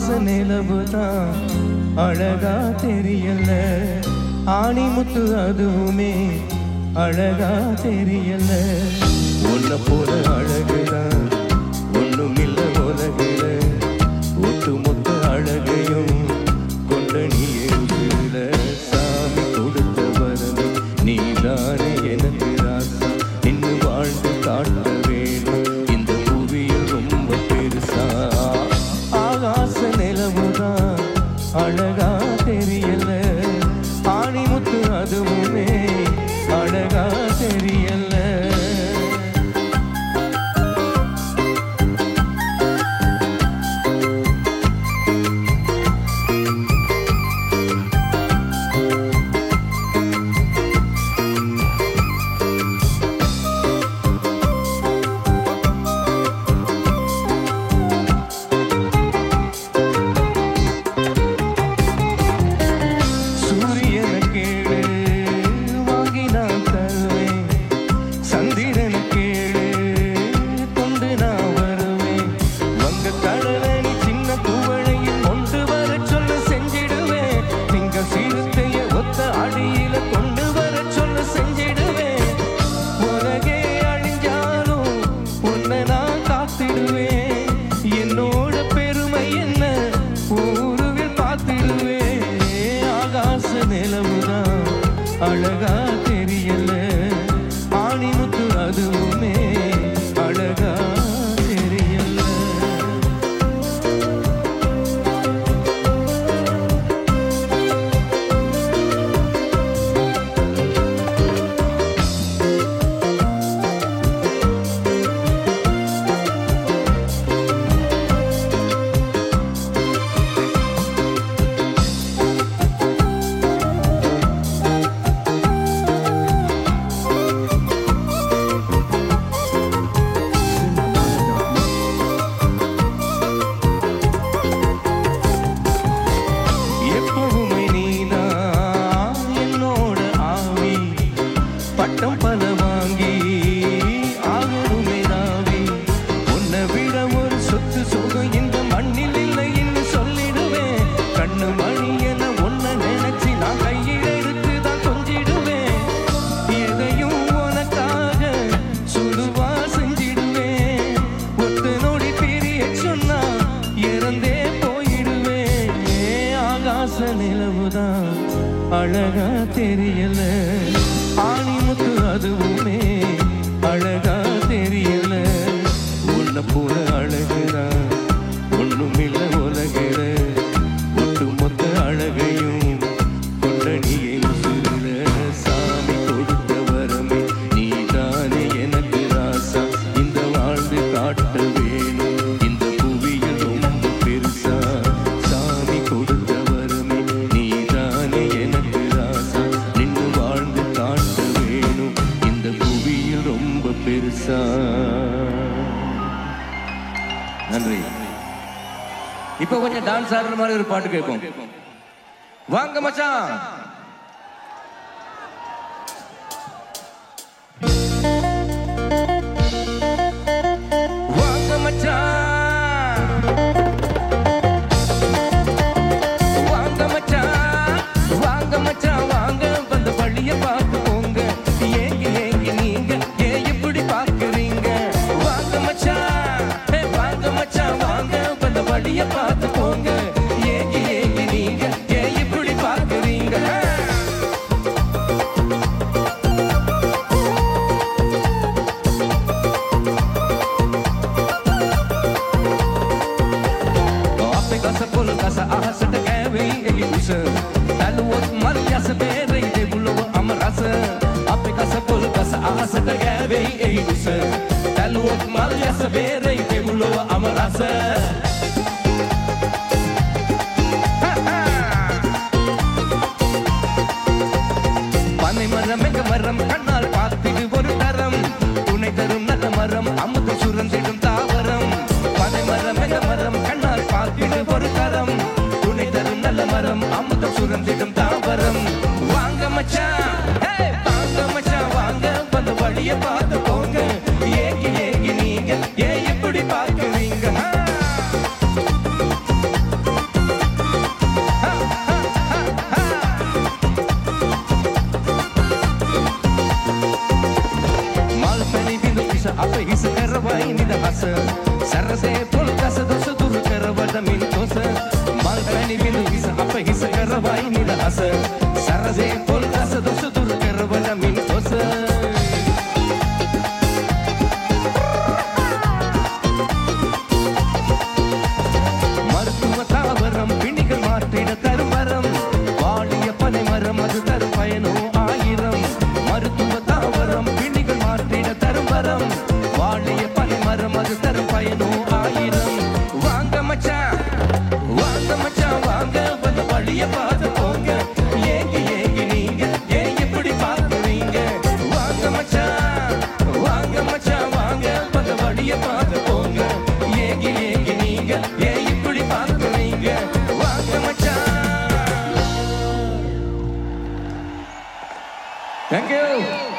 நிலவுதான் அழகா தெரியல ஆணிமுத்து அதுவுமே அழகா தெரியல உன்னை போல அழகுதான் ஒண்ணும் இல்ல உலகில ஒட்டு மொத்த அழகையும் கொண்ட நீ எழுதுல சாமி கொடுத்த வரது நீதானே எனக்கு ராசா இன்னும் வாழ்ந்து காட்ட வேணும் இந்த புவியில் ரொம்ப பெருசா ஆகாச நிலவுதான் அழகா தெரியல ஆணிமுத்து அதுவுமே அழகா தெரியல சூரியனை கேளு வாங்கி நான் தருவேன் சந்திரனை கேளு கொண்டு நான் வருவேன் வங்க கடலை நீ சின்ன குவளையில் கொண்டு வர சொல்ல செஞ்சிடுவேன் திங்க சீரத்தைய ஒத்த அடியில கொண்டு வர சொல்ல செஞ்சிடுவேன் உலகே அழிஞ்சாலும் உன்னை நான் காத்திடுவேன் என்னோட பெருமை என்ன ஊருவில் பார்த்திடுவேன் ஆகாச நிலவுதான் அழகா தெரியல ஆணிமுத்து அதுவுமே அழகா தெரியல எப்பவுமே நீதான் என்னோட ஆவி பட்டம் பல வாங்கி ஆகணுமே நாவி உன்னை விட ஒரு சொத்து சுகம் இந்த மண்ணில் இல்லைன்னு சொல்லிடுவேன் கண்ணு மணி என உன்னை நினைச்சு நான் கையில் எடுத்து தான் கொஞ்சிடுவேன் எதையும் உனக்காக சுடுவா செஞ்சிடுவேன் ஒத்து நொடி பிரிய சொன்னா இறந்தே போயிடுவேன் ஆகாச நிலவுதான் அழகா தெரியல ஆணிமுத்து அதுவுமே அழகா தெரியல உன்னை போல அழகுதான் ஒண்ணுமில்ல உலகில ஒட்டு மொத்த அழகையும் கொண்ட நீயை முசுல சாமி கொடுத்த வரமே நீதானே எனக்கு ராசா இந்த வாழ்ந்து காட்ட வேணும் இந்த புவியில் ரொம்ப பெருசா சாமி கொடுத்த வரமே நீதானே எனக்கு ராசா நின்று வாழ்ந்து காட்ட வேணும் இந்த புவியில் ரொம்ப பெருசா நன்றி இப்போ கொஞ்சம் டான்ஸ் ஆடுற மாதிரி ஒரு பாட்டு கேட்போம் வாங்க மச்சான் வாங்க மச்சான் வாங்க மச்சான் வாங்க மச்சான் வாங்க வந்து பள்ளிய பார்த்து போங்க ஏங்கி ஏங்கி நீங்க ஏன் இப்படி பார்க்கறீங்க வாங்க மச்சான் ஏ, வாங்க மச்சான் வாங்க வந்து பள்ளிய பார்த்து போங்க ஏங்கி ஏங்கி நீங்க ஏன் இப்படி பார்க்கறீங்க Ape casa por casa ahasa ta kave ei usa Talwot mar yasa bere de bulo amarasa Ape casa por casa ahasa ta kave ei usa Talwot mar yasa bere de bulo amarasa பனை மரம் எங்க மரம் கண்ணால் பார்த்திடு ஒரு தரம் துணை தரும் நல்ல மரம் அமுது சுரந்திடும் தாவரம் பனை மரம் எங்க மரம் கண்ணால் பார்த்திடு ஒரு தரம் துணை தரும் நல்ல மரம் அமுதம் சுரந்திடும் தாவரம் வாங்க மச்சான் ஏய், வாங்க மச்சான் வாங்க வந்து வழிய பார்த்து போங்க ஏங்கி ஏங்கி நீங்க ஏன் இப்படி பார்க்குறீங்க ஆ? मालकानी बिंदू हिस आप हिस करवाई निरास सरजे पोल कस दोष दूर करवला मिन तोस மருத்துவ தாவரம் பிணிகள் மாற்றிட தரும் வரம் வாழிய பனை மரம் அது தரும் பயனோ ஆயிரம் மருத்துவ தாவரம் பிணிகள் மாற்றிட தரும் வரம் வாழிய பனை மரம் அது தரும் பயனோ ஆயிரம் வாங்க மச்சான் வாங்க மச்சான் வாங்க வந்த வழிய பார்த்து போங்க ஏங்கி ஏங்கி நீங்க ஏன் இப்படி பார்க்குறீங்க வாங்க மச்சான் வாங்க மச்சான் வாங்க வந்த வழிய பார்த்து போங்க ஏங்கி ஏங்கி நீங்க ஏன் இப்படி பார்க்குறீங்க வாங்க மச்சான் Thank you.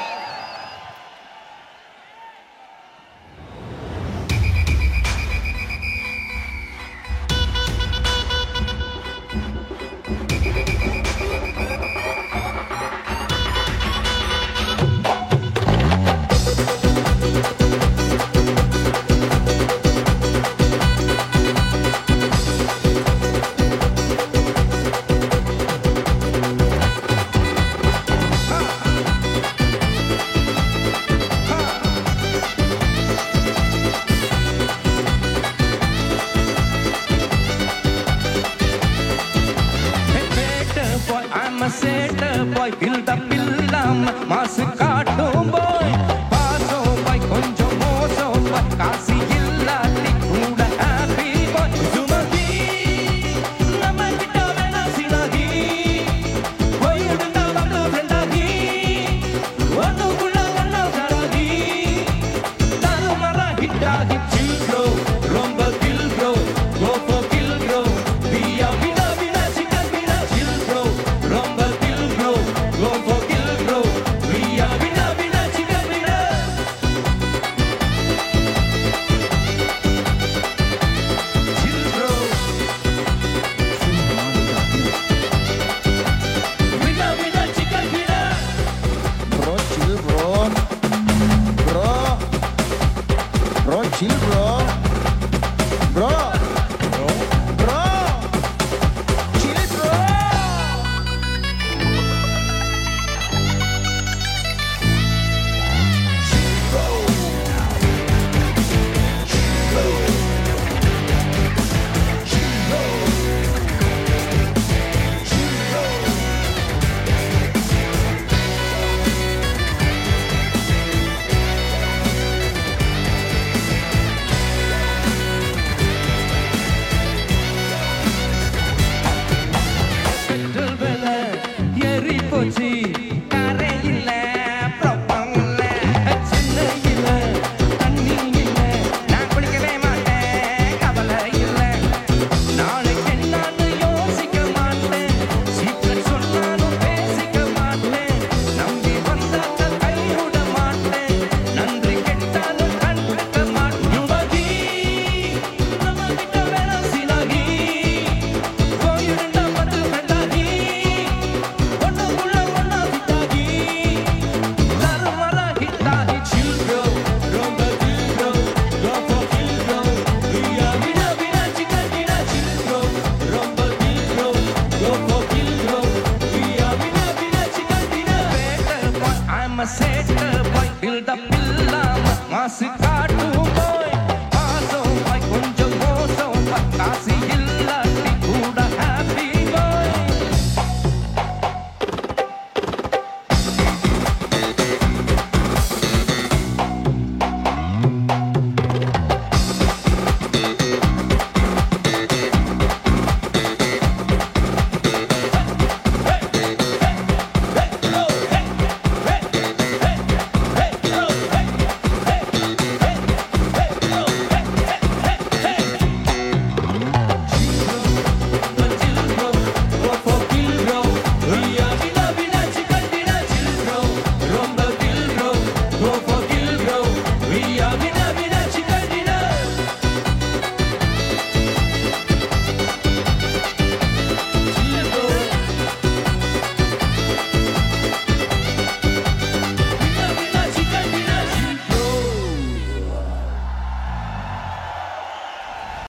Better boy, I'm a setter boy. Build up, build up, மாசு காட்டும் boy. பாசம் boy, கொஞ்சம் மோசம் boy. காசு இல்லாட்டி கூட happy boy. சுமதி, நம்ம கிட்ட வேணாம் சினாகி. போய் விடுங்க வாங்க friend ஆகி. ஒண்ணுக்குள்ள ஒண்ணா தராகி. தருமரா hit ஆகி chill bro. ரொம்ப kill bro. Go for kill bro. வியா வினா வினா சின்ன வினா chill bro. ரொம்ப kill bro. Go for kill bro. வியா வினா வினா சின்ன வினா. Chill bro. வினா வினா சின்ன வினா. Bro, chill, bro. Bro. Bro, chill, bro. Bro. Bro. Chill, bro. Petrol விலை ஏறி போச்சு